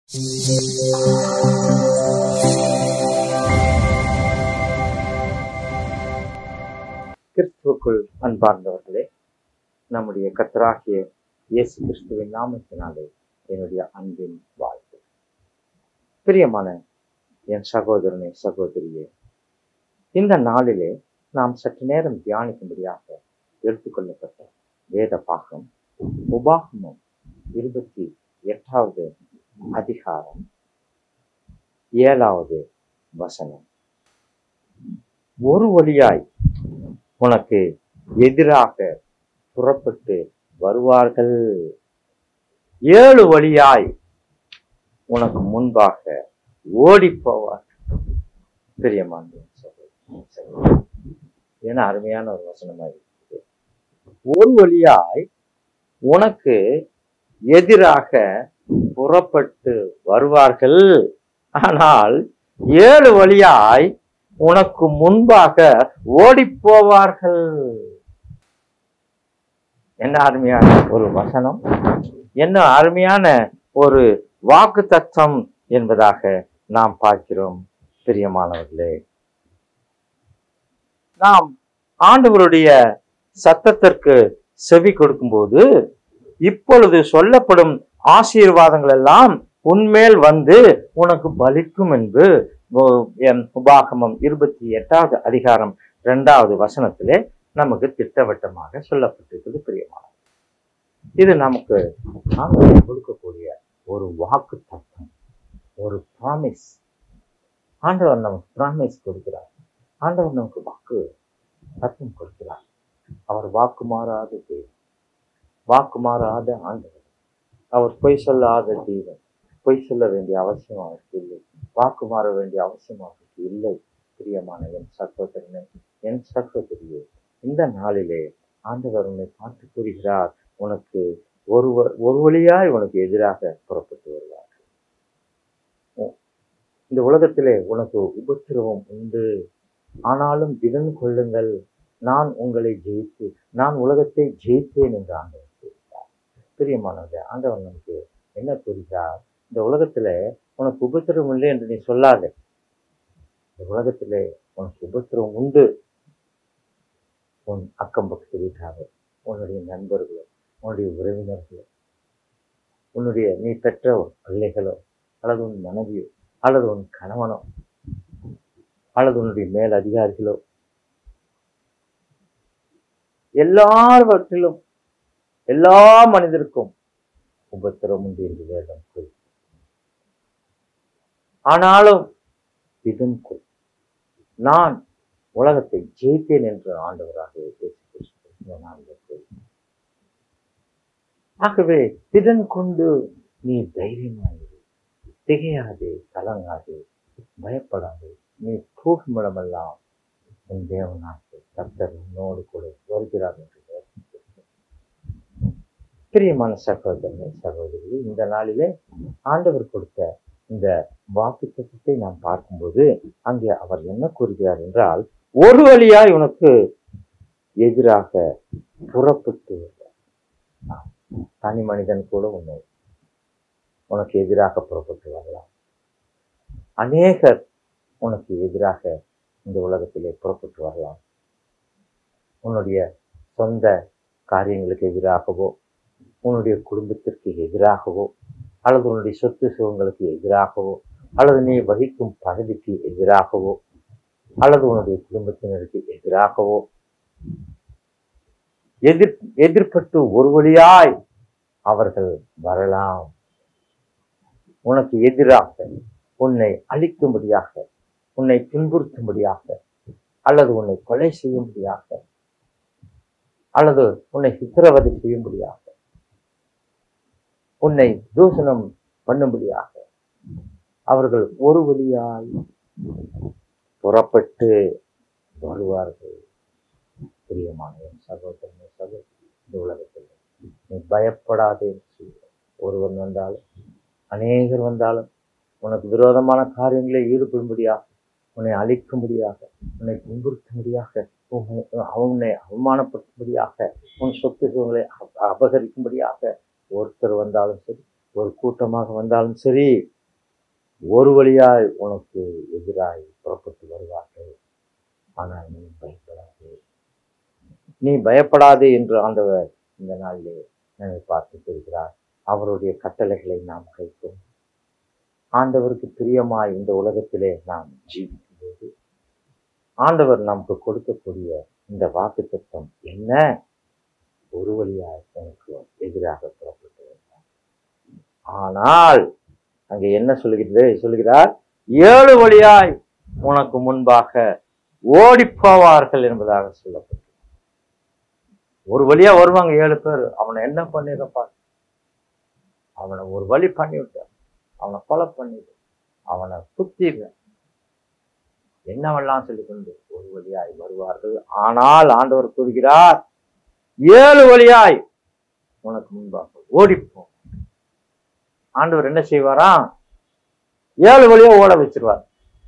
கிறிஸ்துவுக்குள் அன்பார்ந்தவர்களே நம்முடைய கத்தராகிய இயேசு கிறிஸ்துவின் நாமத்தினாலே என்னுடைய அன்பின் வாழ்த்து பிரியமான என் சகோதரனே சகோதரியே இந்த நாளிலே நாம் சற்று நேரம் தியானிக்கும்படியாக எடுத்துக்கொள்ளப்பட்ட வேத பாகம் உபாகமம் இருபத்தி எட்டாவது அதிகாரம் ஏழாவது வசனம் ஒரு வழியாய் உனக்கு எதிராக புறப்பட்டு வருவார்கள் ஏழு வழியாய் உனக்கு முன்பாக ஓடி போவார் பிரியமான சகோதரன் ஏன்னா அருமையான ஒரு வசனமா இருக்குது ஒரு வழியாய் உனக்கு எதிராக புறப்பட்டு வருவார்கள் ஆனால் ஏழு வழியாய் உனக்கு முன்பாக ஓடி போவார்கள் என்ன அருமையான ஒரு வசனம் என்ன அருமையான ஒரு வாக்கு தத்துவம் என்பதாக நாம் பார்க்கிறோம் பிரியமானவர்களே நாம் ஆண்டவருடைய சத்தத்திற்கு செவி கொடுக்கும்போது இப்பொழுது சொல்லப்படும் ஆசீர்வாதங்கள் எல்லாம் உன்மேல் வந்து உனக்கு பலிக்கும் என்று என் உபாகமம் இருபத்தி எட்டாவது அதிகாரம் இரண்டாவது வசனத்திலே நமக்கு திட்டவட்டமாக சொல்லப்பட்டிருக்கிறது பிரியமானது இது நமக்கு ஆண்டவர் கொடுக்கக்கூடிய ஒரு வாக்கு தத்துவம் ஒரு ப்ராமிஸ் ஆண்டவர் நமக்கு ப்ராமிஸ் கொடுக்கிறார் ஆண்டவர் நமக்கு வாக்கு தத்துவம் கொடுக்கிறார் அவர் வாக்கு மாறாத தேவன் வாக்கு மாறாத ஆண்டவர் அவர் பொய் சொல்லாத தேவன் பொய் சொல்ல வேண்டிய அவசியம் அவருக்கு இல்லை வாக்கு மாற வேண்டிய அவசியம் அவருக்கு இல்லை பிரியமான என் சகோதரனே என் சகோதரியே இந்த நாளிலே ஆண்டவர் உன்னை பார்த்து கூறுகிறார் உனக்கு ஒரு ஒரு வழியாய் உனக்கு எதிராக புறப்பட்டு வருவார் இந்த உலகத்திலே உனக்கு உபத்திரவம் உண்டு ஆனாலும் திடன் கொள்ளுங்கள் நான் உங்களை ஜெயித்து நான் உலகத்தை ஜெயித்தேன் என்று ஆண்டவர் கூறுகிறார் பிரியமானது ஆண்டவர் நமக்கு என்ன கூறுகிறார் இந்த உலகத்துல உனக்கு உபத்திரவம் இல்லை என்று நீ சொல்லாத இந்த உலகத்திலே உனக்கு உபத்திரவம் உண்டு உன் அக்கம் பக்கத்து வீட்டாரோ உன்னுடைய நண்பர்களோ உன்னுடைய உறவினர்களோ உன்னுடைய நீ பெற்ற பிள்ளைகளோ அல்லது உன் மனைவியோ அல்லது உன் கணவனோ அல்லது உன்னுடைய மேல் அதிகாரிகளோ எல்லாவற்றிலும் எல்லா மனிதருக்கும் உபத்திரம் உண்டு என்று வேதம் கூறி ஆனாலும் இதன் கொள் நான் உலகத்தை ஜெயித்தேன் என்று ஆண்டவராக ஆகவே திடன் கொண்டு நீ தைரியமாயிரு திகையாது கலங்காது பயப்படாது நீ போகும் இடமெல்லாம் உன் தேவனாக கர்த்தர் உன்னோடு கூட வருகிறார் என்று பிரியமான சகோதரனை சகோதரி இந்த நாளிலே ஆண்டவர் கொடுத்த இந்த வாக்கு தத்துவத்தை நாம் பார்க்கும்போது அங்கே அவர் என்ன கூறுகிறார் என்றால் ஒரு வழியாய் உனக்கு எதிராக புறப்பட்டு தனி மனிதன் கூட உன்னை உனக்கு எதிராக புறப்பட்டு வரலாம் அநேகர் உனக்கு எதிராக இந்த உலகத்திலே புறப்பட்டு வரலாம் உன்னுடைய சொந்த காரியங்களுக்கு எதிராகவோ உன்னுடைய குடும்பத்திற்கு எதிராகவோ அல்லது உன்னுடைய சொத்து சுகங்களுக்கு எதிராகவோ அல்லது நீ வகிக்கும் பதவிக்கு எதிராகவோ அல்லது உன்னுடைய குடும்பத்தினருக்கு எதிராகவோ எதிர் எதிர்பட்டு ஒரு வழியாய் அவர்கள் வரலாம் உனக்கு எதிராக உன்னை அழிக்கும்படியாக உன்னை துன்புறுத்தும்படியாக அல்லது உன்னை கொலை செய்யும்படியாக அல்லது உன்னை சித்திரவதை செய்யும்படியாக உன்னை தூஷணம் பண்ணும்படியாக அவர்கள் ஒரு வழியாய் புறப்பட்டு வருவார்கள் பிரியமான என் சகோதரன் சகோதரி இந்த உலகத்தில் நீ பயப்படாதே ஒருவன் வந்தாலும் அநேகர் வந்தாலும் உனக்கு விரோதமான காரியங்களை ஈடுபடும்படியாக உன்னை அழிக்கும்படியாக உன்னை துன்புறுத்தும்படியாக உன்னை உன்னை அவமானப்படுத்தும்படியாக உன் சொத்து சுகங்களை அப- அபகரிக்கும்படியாக ஒருத்தர் வந்தாலும் சரி ஒரு கூட்டமாக வந்தாலும் சரி ஒரு வழியாய் உனக்கு எதிராய் புறப்பட்டு வருவார்கள் ஆனால் நீ பயப்படாதே நீ பயப்படாதே என்று ஆண்டவர் இந்த நாளிலே நம்மை பார்த்து சொல்கிறார் அவருடைய கட்டளைகளை நாம் கைப்போம் ஆண்டவருக்கு பிரியமாய் இந்த உலகத்திலே நாம் ஜீவிக்கும் போது ஆண்டவர் நமக்கு கொடுக்கக்கூடிய இந்த வாக்கு தத்துவம் என்ன ஒரு வழியாய் உனக்கு எதிராக புறப்பட்டு வருவார் ஆனால் அங்கே என்ன சொல்லுகிறது சொல்லுகிறார் ஏழு வழியாய் உனக்கு முன்பாக ஓடிப் போவார்கள் என்பதாக சொல்லப்பட்டு ஒரு வழியா வருவாங்க ஏழு பேர் அவனை என்ன பண்ணிடுறப்பா அவனை ஒரு வழி பண்ணி விட்டார் அவனை கொலை பண்ணிடு அவனை குத்திடுற என்னவெல்லாம் சொல்லிக்கொண்டு ஒரு வழியாய் வருவார்கள் ஆனால் ஆண்டவர் கூறுகிறார் ஏழு வழியாய் உனக்கு முன்பாக ஓடிப்போம் ஆண்டவர் என்ன செய்வாராம் ஏழு வழியா ஓட வச்சிருவார்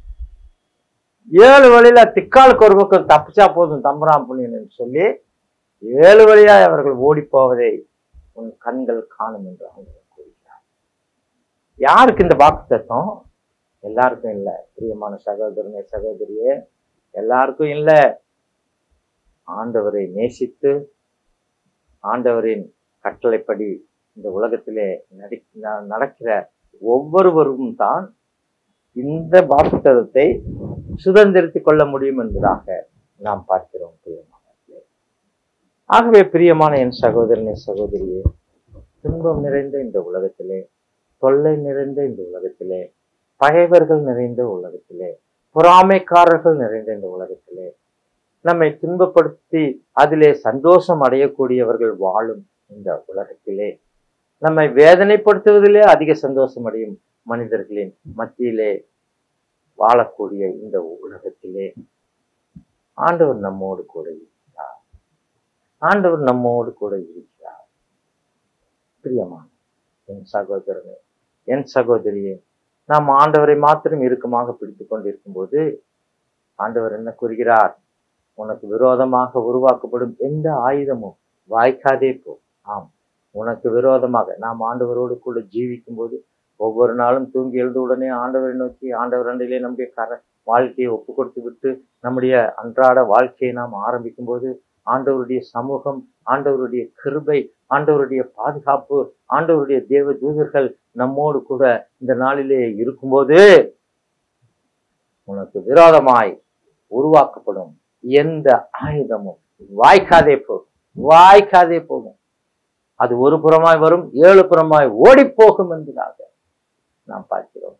ஏழு வழியில திக்காலுக்கு ஒரு பக்கம் தப்பிச்சா போதும் தம்பராம் புண்ணியன் சொல்லி ஏழு வழியாய் அவர்கள் ஓடி போவதை உன் கண்கள் காணும் என்று ஆண்டவர் கூறுகிறார் யாருக்கு இந்த வாக்கு தத்துவம் எல்லாருக்கும் இல்லை பிரியமான சகோதரனே சகோதரியே எல்லாருக்கும் இல்லை ஆண்டவரை நேசித்து ஆண்டவரின் கட்டளைப்படி இந்த உலகத்திலே நடி ந- நடக்கிற ஒவ்வொருவரும் தான் இந்த வாக்குத்தத்தை சுதந்திரித்துக் கொள்ள முடியும் என்பதாக நாம் பார்க்கிறோம் பிரியமானவர்களே ஆகவே பிரியமான என் சகோதரனே சகோதரியே துன்பம் நிறைந்த இந்த உலகத்திலே தொல்லை நிறைந்த இந்த உலகத்திலே பகைவர்கள் நிறைந்த உலகத்திலே பொறாமைக்காரர்கள் நிறைந்த இந்த உலகத்திலே நம்மை துன்பப்படுத்தி அதிலே சந்தோஷம் அடையக்கூடியவர்கள் வாழும் இந்த உலகத்திலே நம்மை வேதனைப்படுத்துவதிலே அதிக சந்தோஷம் அடையும் மனிதர்களின் மத்தியிலே வாழக்கூடிய இந்த உலகத்திலே ஆண்டவர் நம்மோடு கூட இருக்கிறார் ஆண்டவர் நம்மோடு கூட இருக்கிறார் பிரியமான என் சகோதரனே என் சகோதரியே நாம் ஆண்டவரை மாத்திரம் இறுக்கமாக பிடித்துக் கொண்டிருக்கும் போது ஆண்டவர் என்ன கூறுகிறார் உனக்கு விரோதமாக உருவாக்கப்படும் எந்த ஆயுதமும் வாய்க்காதே போ ஆம் உனக்கு விரோதமாக நாம் ஆண்டவரோடு கூட ஜீவிக்கும் போது ஒவ்வொரு நாளும் தூங்கி எழுந்த உடனே ஆண்டவரை நோக்கி ஆண்டவர் அண்டையிலே நம்முடைய கர வாழ்க்கையை ஒப்பு கொடுத்து விட்டு நம்முடைய அன்றாட வாழ்க்கையை நாம் ஆரம்பிக்கும் போது ஆண்டவருடைய சமூகம் ஆண்டவருடைய கிருபை ஆண்டவருடைய பாதுகாப்பு ஆண்டவருடைய தேவ தூதர்கள் நம்மோடு கூட இந்த நாளிலே இருக்கும்போது உனக்கு விரோதமாய் உருவாக்கப்படும் எந்த ஆயுதமும் வாய்க்காதே போகும் வாய்க்காதே போகும் அது ஒரு புறமாய் வரும் ஏழு புறமாய் ஓடி போகும் என்பதாக நாம் பார்க்கிறோம்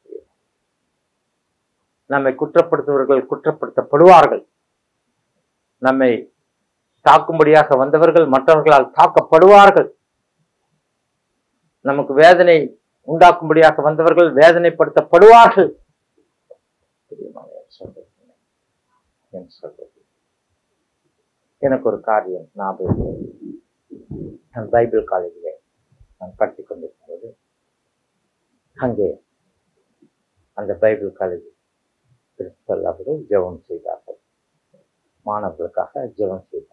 நம்மை குற்றப்படுத்துபவர்கள் குற்றப்படுத்தப்படுவார்கள் நம்மை தாக்கும்படியாக வந்தவர்கள் மற்றவர்களால் தாக்கப்படுவார்கள் நமக்கு வேதனை உண்டாக்கும்படியாக வந்தவர்கள் வேதனைப்படுத்தப்படுவார்கள் பிரியமான என் சகோதரனே, என் சகோதரி எனக்கு ஒரு காரியம் ஞாபகம் வருது. நான் பைபிள் காலேஜில் நான் படித்துக் கொண்டிருக்கும்போது அங்கே அந்த பைபிள் காலேஜ் பிரின்சிபல் அவர்கள் ஜெபம் செய்தார்கள் மாணவர்களுக்காக ஜெபம் செய்தார்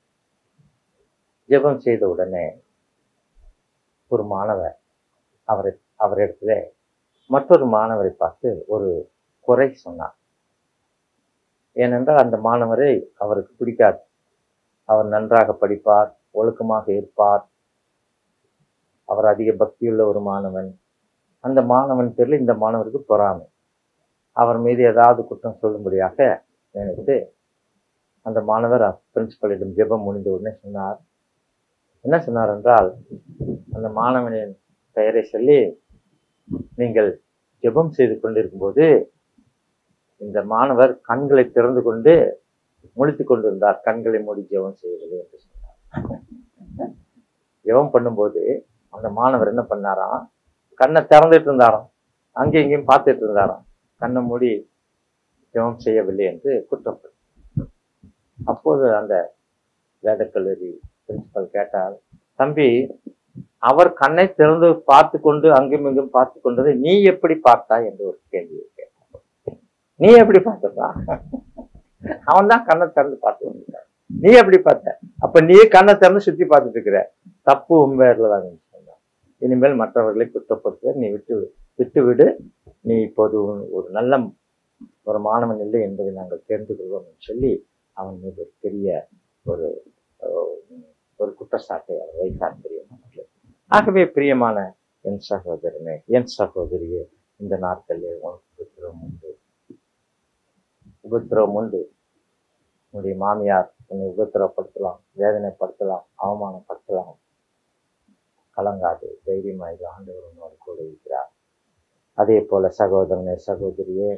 ஜெபம் செய்த உடனே ஒரு மாணவர் அவரை அவரிடத்துல மற்றொரு மாணவரை பார்த்து ஒரு குறை சொன்னார் ஏனென்றால் அந்த மாணவரை அவருக்கு பிடிக்காது அவர் நன்றாக படிப்பார் ஒழுக்கமாக இருப்பார் அவர் அதிக பக்தியுள்ள ஒரு மாணவன் அந்த மாணவன் பேரில் இந்த மாணவருக்கு பொறாமை அவர் மீது ஏதாவது குற்றம் சொல்லும்படியாக நினைத்து அந்த மாணவர் பிரின்சிபலிடம் ஜெபம் முடிந்த உடனே சொன்னார் என்ன சொன்னார் என்றால் அந்த மாணவனின் பெயரை சொல்லி நீங்கள் ஜெபம் செய்து கொண்டிருக்கும்போது இந்த மாணவர் கண்களை திறந்து கொண்டு முழித்துக் கொண்டிருந்தார் கண்களை மூடி ஜெபம் செய்யவில்லை என்று சொன்னார் ஜெபம் பண்ணும்போது அந்த மாணவர் என்ன பண்ணாராம் கண்ணை திறந்துட்டு இருந்தாராம் அங்கேயும் இங்கேயும் பார்த்துட்டு இருந்தாராம் கண்ணை மூடி ஜெபம் செய்யவில்லை என்று குற்றப்பட்டு அப்போது அந்த வேதக்கல்லூரி பிரின்சிபல் கேட்டால் தம்பி அவர் கண்ணை திறந்து பார்த்து கொண்டு அங்கும் இங்கும் பார்த்து கொண்டதை நீ எப்படி பார்த்தாய் என்று ஒரு கேள்வியை கேட்டான் நீ எப்படி பார்த்தப்பா அவன் தான் கண்ணை திறந்து பார்த்து வந்துட்டான் நீ எப்படி பார்த்த அப்ப நீ கண்ணை திறந்து சுத்தி பார்த்துட்டு இருக்கிற தப்பு உண்மையில தான் சொன்னான் இனிமேல் மற்றவர்களை குற்றப்படுத்த நீ விட்டு விடு. விட்டு விடு நீ இப்போது ஒரு- ஒரு நல்ல ஒரு மாணவன் இல்லை என்பதை நாங்கள் தெரிந்து கொள்வோம் என்று சொல்லி அவன் மீது ஒரு பெரிய ஒரு அஹ், ஒரு குற்றச்சாட்டை அவர் வைத்தார் பிரியமானவர்களே ஆகவே பிரியமான என் சகோதரனே என் சகோதரியே இந்த நாட்களிலே உனக்கு உபத்திரவம் உண்டு உபத்திரவம் உண்டு உன்னுடைய மாமியார் உன்னை உபத்திரப்படுத்தலாம் வேதனைப்படுத்தலாம் அவமானப்படுத்தலாம் கலங்காது தைரியமாக ஆண்டவர் உன்னோடு கூட இருக்கிறார் அதே போல சகோதரனே சகோதரியே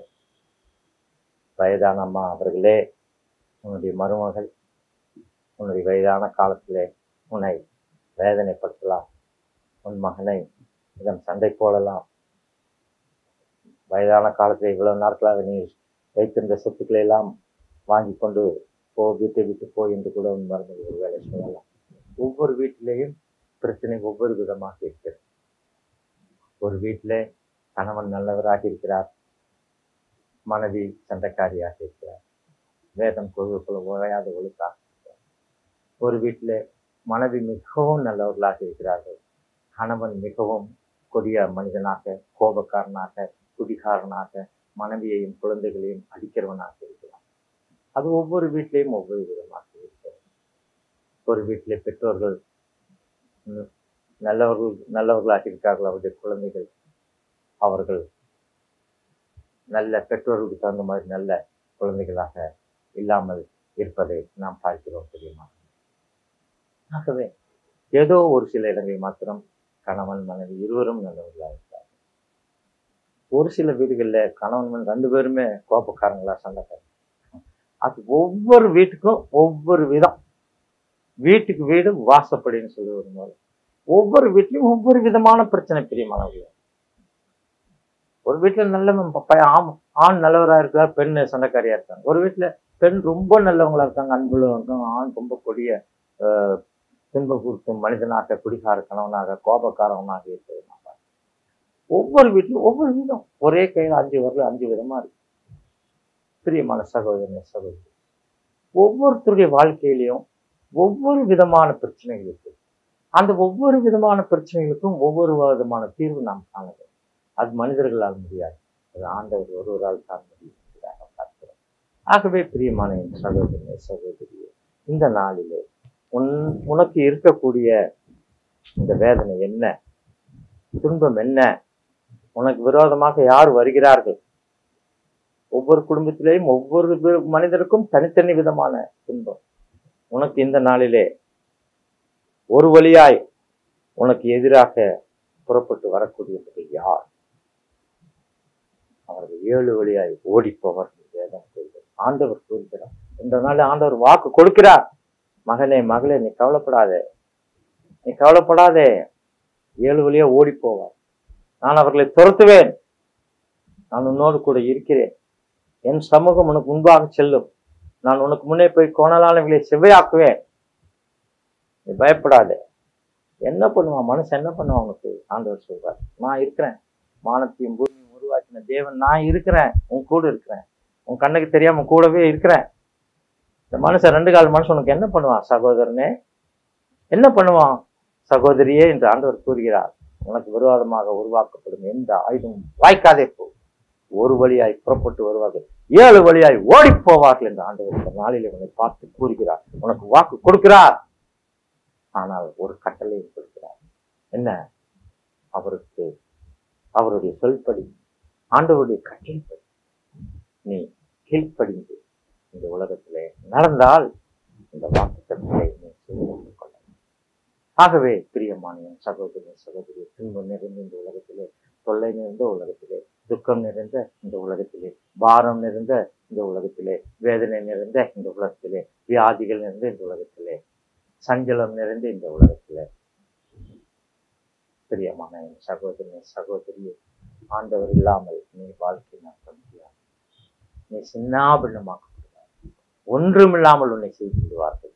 வயதான அம்மா அவர்களே உன்னுடைய மருமகள் உன்னுடைய வயதான காலத்திலே உன்னை வேதனைப்படுத்தலாம் உன் மகனை இதன் சண்டை போடலாம் வயதான காலத்தில் இவ்வளவு நாட்களாக நீ வைத்திருந்த சொத்துக்களை எல்லாம் வாங்கி கொண்டு போ வீட்டை விட்டு போ என்று கூட உன் மருந்து ஒரு வேலை சொல்லலாம் ஒவ்வொரு வீட்டிலேயும் பிரச்சனை ஒவ்வொரு விதமாக இருக்கிறது ஒரு வீட்டிலே கணவன் நல்லவராக இருக்கிறார் மனைவி சண்டைக்காரியாக இருக்கிறார் வேதம் கொள்கைக்குள்ள உழையாத ஒழுக்காக இருக்கிறார் ஒரு வீட்டிலே மனைவி மிகவும் நல்லவர்களாக இருக்கிறார்கள் கணவன் மிகவும் கொடிய மனிதனாக கோபக்காரனாக குடிகாரனாக மனைவியையும் குழந்தைகளையும் அடிக்கிறவனாக இருக்கிறான் அது ஒவ்வொரு வீட்டிலையும் ஒவ்வொரு விதமாக இருக்கிறது ஒரு வீட்டிலே பெற்றோர்கள் ம், நல்லவர்கள் நல்லவர்களாக இருக்கிறார்கள் அவருடைய குழந்தைகள் அவர்கள் நல்ல பெற்றோர்களுக்கு தகுந்த மாதிரி நல்ல குழந்தைகளாக இல்லாமல் இருப்பதை நாம் பார்க்கிறோம் தெரியுமா ஆகவே ஏதோ ஒரு சில இடங்களில் மாத்திரம் கணவன் மனைவி இருவரும் நல்லவர்களாக இருக்கிறார் ஒரு சில வீடுகளில் கணவன் மனைவி ரெண்டு பேருமே கோபக்காரங்களா சண்டைக்காரங்க அது ஒவ்வொரு வீட்டுக்கும் ஒவ்வொரு விதம் வீட்டுக்கு வீடு வாசப்படின்னு சொல்லி ஒரு முறை ஒவ்வொரு வீட்லயும் ஒவ்வொரு விதமான பிரச்சனை பிரியமானவர்கள் ஒரு வீட்டுல நல்லவன் ப- பையன் ஆம் ஆண் நல்லவரா இருக்கார் பெண் சண்டைக்காரியா இருக்காங்க ஒரு வீட்டுல பெண் ரொம்ப நல்லவங்களா இருக்காங்க அன்புள்ள இருக்காங்க ஆண் ரொம்ப கொடிய ஆஹ், துன்ப கொடுத்தும் மனிதனாக குடிகார கணவனாக கோபக்காரவனாக இருக்கிறது நான் பார்க்கிறேன். ஒவ்வொரு வீட்லயும் ஒவ்வொரு விதம் ஒரே கையில் அஞ்சு வரல அஞ்சு விதமா இருக்கு பிரியமான சகோதரன் சகோதரி ஒவ்வொருத்தருடைய வாழ்க்கையிலையும் ஒவ்வொரு விதமான பிரச்சனைகள் இருக்கு அந்த ஒவ்வொரு விதமான பிரச்சனைகளுக்கும் ஒவ்வொரு விதமான தீர்வு நாம் காண வேண்டும் அது மனிதர்களால் முடியாது அது ஆண்டவர் ஒருவரால் தான் முடியும் என்பதாக பார்க்கிறோம் ஆகவே பிரியமான என் சகோதரனே சகோதரியே இந்த நாளிலே உன் உனக்கு இருக்கக்கூடிய இந்த வேதனை என்ன துன்பம் என்ன உனக்கு விரோதமாக யார் வருகிறார்கள் ஒவ்வொரு குடும்பத்திலேயும் ஒவ்வொரு வி- மனிதருக்கும் தனித்தனி விதமான துன்பம் உனக்கு இந்த நாளிலே ஒரு வழியாய் உனக்கு எதிராக புறப்பட்டு வரக்கூடியவர்கள் யார் அவர்கள் ஏழு வழியாய் ஓடிப்பவர்கள் வேதம் கூறுகிறது ஆண்டவர் கூறுகிறார் இந்த நாள் ஆண்டவர் வாக்கு கொடுக்கிறார் மகனே மகளே நீ கவலைப்படாதே நீ கவலைப்படாதே ஏழு வழியா ஓடி போவார் நான் அவர்களை துரத்துவேன் நான் உன்னோடு கூட இருக்கிறேன் என் சமூகம் உனக்கு முன்பாக செல்லும் நான் உனக்கு முன்னே போய் கோணலானவர்களை செவ்வையாக்குவேன் நீ பயப்படாதே என்ன பண்ணுவான் மனுஷன் என்ன பண்ணுவான் உனக்கு ஆண்டவர் சொல்றார் நான் இருக்கிறேன் வானத்தையும் பூமியும் உருவாக்கின தேவன் நான் இருக்கிறேன் உன் கூட இருக்கிறேன் உன் கண்ணுக்கு தெரியாம கூடவே இருக்கிறேன் இந்த மனுஷன் ரெண்டு கால் மனுஷன் உனக்கு என்ன பண்ணுவான் சகோதரனே என்ன பண்ணுவான் சகோதரியே என்று ஆண்டவர் கூறுகிறார் உனக்கு விரோதமாக உருவாக்கப்படும் எந்த ஆயுதமும் வாய்க்காதே போ ஒரு வழியாய் புறப்பட்டு வருவார்கள் ஏழு வழியாய் ஓடி போவார்கள் என்று ஆண்டவர் இந்த நாளில் உன்னை பார்த்து கூறுகிறார் உனக்கு வாக்கு கொடுக்கிறார் ஆனால் ஒரு கட்டளையும் கொடுக்கிறார் என்ன அவருக்கு அவருடைய சொல்படி ஆண்டவருடைய கட்டளைப்படி நீ கீழ்ப்படிந்து இந்த உலகத்திலே நடந்தால் இந்த வாக்குத்தத்தை நீ செய்து கொள்ள ஆகவே பிரியமான என் சகோதரி சகோதரி துன்பம் நிறைந்த இந்த உலகத்திலே தொல்லை நிறைந்த உலகத்திலே துக்கம் நிறைந்த இந்த உலகத்திலே பாரம் நிறைந்த இந்த உலகத்திலே வேதனை நிறைந்த இந்த உலகத்திலே வியாதிகள் நிறைந்த இந்த உலகத்திலே சஞ்சலம் நிறைந்த இந்த உலகத்திலே பிரியமான என் சகோதரி சகோதரியே ஆண்டவர் இல்லாமல் நீ வாழ்க்கை நடத்த முடியாது நீ சின்னாபின்னமாக்கப்படுவார் ஒன்றுமில்லாமல் உன்னை செய்து விடுவார்கள்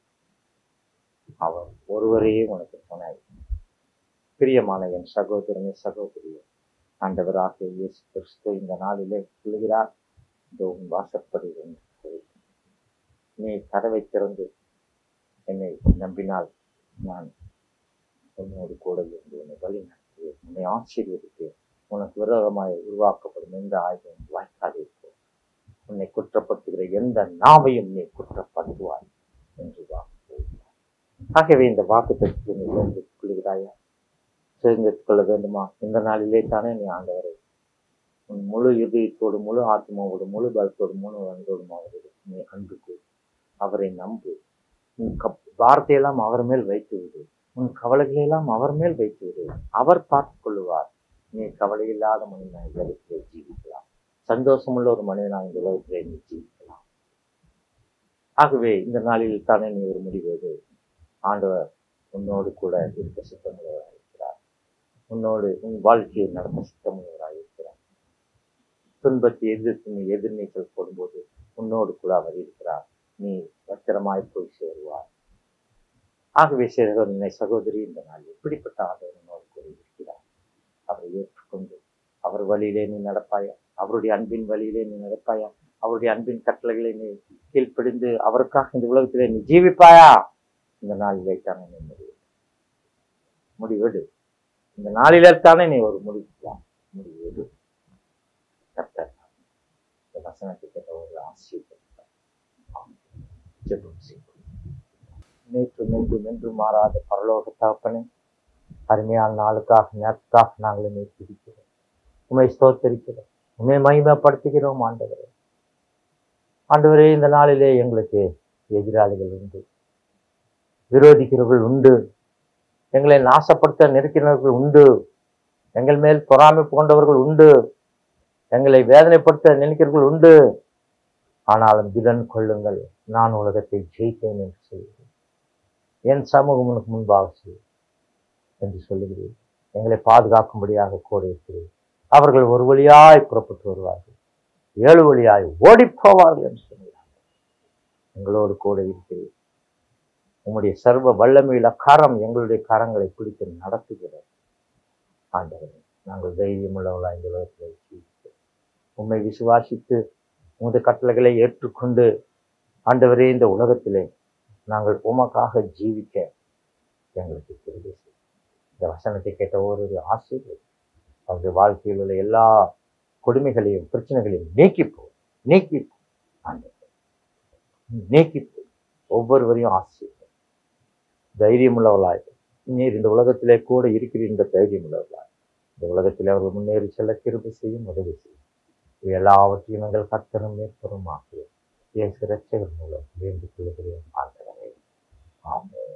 அவர் ஒருவரையே உனக்கு துணை பிரியமான என் சகோதரனே சகோதரியே ஆண்டவராக இயேசு கிறிஸ்து இந்த நாளிலே சொல்லுகிறார் இதோ உன் வாசப்படி என்று சொல்லி. நீ கதவை திறந்து என்னை நம்பினால் நான் உன்னோடு கூட இருந்து உன்னை வழி நடத்துவேன் உன்னை ஆசீர்வதிப்பேன் உனக்கு விரோதமாய் உருவாக்கப்படும் எந்த ஆயுதம் வாய்க்காது இருக்கும் உன்னை குற்றப்படுத்துகிற எந்த நாவையும் நீ குற்றப்படுத்துவாய் என்று வாக்கு கூறினார். ஆகவே இந்த வாக்கு தத்துவத்தை நீ சேர்ந்து கொள்கிறாயா சேர்ந்து கொள்ள வேண்டுமா இந்த நாளிலே தானே நீ ஆண்டவரை உன் முழு இதயத்தோடு முழு ஆத்மாவோடு முழு பலத்தோடு முழு அன்போடும் அவரை நீ அன்பு கூறு அவரை நம்பு உன் கப் வார்த்தையெல்லாம் அவர் மேல் வைத்து விடு உன் கவலைகளை எல்லாம் அவர் மேல் வைத்து விடு அவர் பார்த்துக் கொள்ளுவார் நீ கவலை இல்லாத மனிதனாய் இந்த உலகத்திலே ஜீவிக்கலாம் சந்தோஷமுள்ள ஒரு மனிதனாய் இந்த உலகத்திலே நீ ஜீவிக்கலாம் ஆகவே இந்த நாளில் தானே நீ ஒரு முடிவு எடு ஆண்டவர் உன்னோடு கூட இருக்க சித்தமுள்ளவராக இருக்கிறார் உன்னோடு உன் வாழ்க்கையை நடத்த சித்தமுள்ளவராக இருக்கிறார் துன்பத்தை எதிர்த்து நீ எதிர்நீச்சல் போடும்போது உன்னோடு கூட அவர் இருக்கிறார் நீ பத்திரமாய் போய் சேருவார் ஆகவே சகோதரனை சகோதரி இந்த நாள் எப்படிப்பட்ட ஆண்டவர் உன்னோடு கூட இருக்கிறார் அவரை ஏற்றுக்கொண்டு அவர் வழியிலே நீ நடப்பாயா அவருடைய அன்பின் வழியிலே நீ நடப்பாயா அவருடைய அன்பின் கட்டளைகளை நீ கீழ்ப்படிந்து அவருக்காக இந்த உலகத்திலே நீ ஜீவிப்பாயா இந்த நாளிலே தானே நீ முடிவு முடிவெடு இந்த நாளிலே தானே நீ ஒரு முடிவுக்கலாம் முடிவெடு கர்த்தர் இந்த வசனத்தை கேட்ட ஒரு ஆசீர்வாதம் ஜெபம் செய்வோம் நேற்று மென்று மென்று மாறாத பரலோக தகப்பனே அருமையான நாளுக்காக நேரத்துக்காக நாங்கள் என்னை துதிக்கிறோம் உண்மை ஸ்தோத்தரிக்கிறோம் உண்மை மகிமைப்படுத்துகிறோம் ஆண்டவரே ஆண்டவரே இந்த நாளிலே எங்களுக்கு எதிராளிகள் உண்டு விரோதிக்கிறவர்கள் உண்டு எங்களை நாசப்படுத்த நிற்கிறவர்கள் உண்டு எங்கள் மேல் பொறாமை கொண்டவர்கள் உண்டு எங்களை வேதனைப்படுத்த நினைக்கிறவர்கள் உண்டு ஆனாலும் திடன் கொள்ளுங்கள் நான் உலகத்தை ஜெயித்தேன் என்று சொல்கிறேன் என் சமூகம் உனக்கு முன்பாக செய்யும் என்று சொல்லுகிறேன் எங்களை பாதுகாக்கும்படியாக கூட இருக்கிறேன் அவர்கள் ஒரு வழியாய் புறப்பட்டு வருவார்கள் ஏழு வழியாய் ஓடிப் போவார்கள் என்று சொல்கிறார்கள் எங்களோடு கூட இருக்கிறேன் உம்முடைய சர்வ வல்லமையுள்ள கரம் எங்களுடைய கரங்களை பிடித்து நடத்துகிறது ஆண்டவரே நாங்கள் தைரியமுள்ளவர்களாக இந்த உலகத்தில் ஜீவிக்கிறோம் உம்மை விசுவாசித்து உமது கட்டளைகளை ஏற்றுக்கொண்டு ஆண்டவரே இந்த உலகத்திலே நாங்கள் உமக்காக ஜீவிக்க எங்களுக்கு கிருபை செய்யும். இந்த வசனத்தை கேட்ட ஒவ்வொரு ஆசிரியர் அவருடைய வாழ்க்கையில் உள்ள எல்லா கொடுமைகளையும் பிரச்சனைகளையும் நீக்கிப்போ நீக்கிப்போ ஆண்டவரே நீக்கிப்போ ஒவ்வொருவரையும் ஆசிரியர் தைரியமுள்ளவர்களாய் நீர் இந்த உலகத்திலே கூட இருக்கிற இந்த தைரியமுள்ளவர்களாய் இந்த உலகத்திலே அவர்கள் முன்னேறி செல்ல கிருபை செய்யும் உதவி செய்யும் இவை எல்லாவற்றையும் எங்கள் கத்தரும் மேற்பொருமாகிய இயேசு ரட்சகர் மூலம் வேண்டிக் கொள்கிறேன் ஆண்டவரே ஆமென்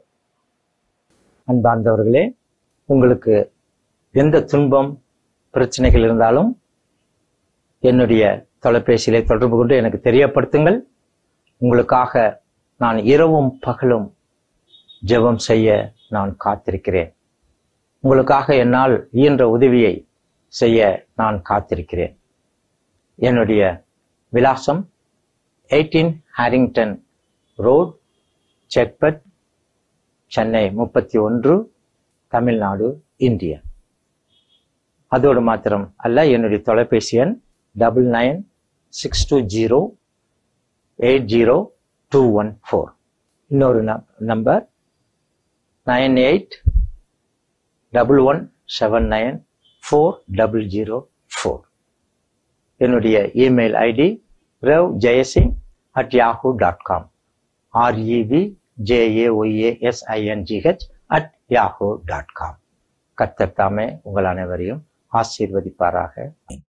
அன்பார்ந்தவர்களே உங்களுக்கு எந்த துன்பம் பிரச்சனைகள் இருந்தாலும் என்னுடைய தொலைபேசியிலே தொடர்பு கொண்டு எனக்கு தெரியப்படுத்துங்கள் உங்களுக்காக நான் இரவும் பகலும் ஜெபம் செய்ய நான் காத்திருக்கிறேன் உங்களுக்காக என்னால் இயன்ற உதவியை செய்ய நான் காத்திருக்கிறேன் என்னுடைய விலாசம் eighteen Harrington road Chetpet Chennai முப்பத்தி ஒன்று தமிழ்நாடு இந்தியா அதோடு மாத்திரம் அல்ல என்னுடைய தொலைபேசி எண் double nine six two zero eight zero two one four இன்னொரு number nine eight double one seven nine four double zero four என்னுடைய email ID ரவ் Jayasingh at Yahoo dot com REV JAYASINGH at Yahoo dot com கர்த்தர் தாமே உங்கள் அனைவரையும் ஆசீர்வதிப்பாராக